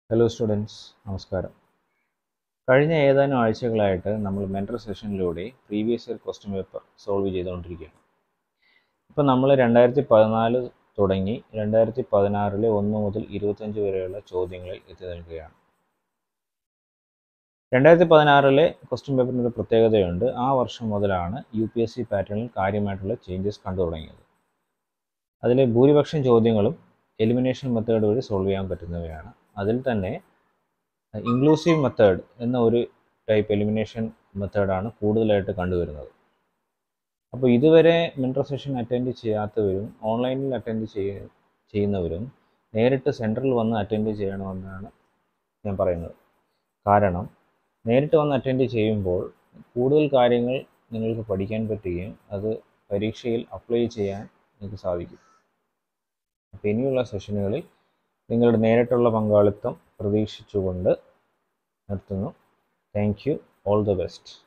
hello students നമസ്കാരം കഴിഞ്ഞ ഏതാനും ആഴ്ചകളായിട്ട് നമ്മൾ മെൻറ്റർ സെഷനിലൂടെ previous year question paper solve ചെയ്തുകൊണ്ടിരിക്കുകയാണ് ഇപ്പോൾ നമ്മൾ രണ്ടായിരത്തി പതിനാല് തുടങ്ങി രണ്ടായിരത്തി പതിനാറിലെ ഒന്ന് മുതൽ ഇരുപത്തഞ്ച് വരെയുള്ള ചോദ്യങ്ങളിൽ എത്തി നിൽക്കുകയാണ് രണ്ടായിരത്തി പതിനാറിലെ ക്വസ്റ്റ്യൻ പേപ്പറിന് ഒരു പ്രത്യേകതയുണ്ട് ആ വർഷം മുതലാണ് യു പി എസ് സി പാറ്റേണിൽ കാര്യമായിട്ടുള്ള ചേഞ്ചസ് കണ്ടു തുടങ്ങിയത് അതിലെ ഭൂരിപക്ഷം ചോദ്യങ്ങളും എലിമിനേഷൻ മെത്തേഡ് വഴി സോൾവ് ചെയ്യാൻ പറ്റുന്നവയാണ് അതിൽ തന്നെ ഇൻക്ലൂസീവ് മെത്തേഡ് എന്ന ഒരു ടൈപ്പ് എലിമിനേഷൻ മെത്തേഡാണ് കൂടുതലായിട്ട് കണ്ടുവരുന്നത് അപ്പോൾ ഇതുവരെ മെൻറ്റർ സെഷൻ അറ്റൻഡ് ചെയ്യാത്തവരും ഓൺലൈനിൽ അറ്റൻഡ് ചെയ്യ ചെയ്യുന്നവരും നേരിട്ട് സെൻറ്ററിൽ വന്ന് അറ്റൻഡ് ചെയ്യണമെന്നാണ് ഞാൻ പറയുന്നത് കാരണം നേരിട്ട് വന്ന് അറ്റൻഡ് ചെയ്യുമ്പോൾ കൂടുതൽ കാര്യങ്ങൾ നിങ്ങൾക്ക് പഠിക്കാൻ പറ്റുകയും അത് പരീക്ഷയിൽ അപ്ലൈ ചെയ്യാൻ നിങ്ങൾക്ക് സാധിക്കും അപ്പോൾ ഇനിയുള്ള സെഷനുകളിൽ നിങ്ങളുടെ നേരിട്ടുള്ള പങ്കാളിത്തം പ്രതീക്ഷിച്ചുകൊണ്ട് നിർത്തുന്നു thank you all the best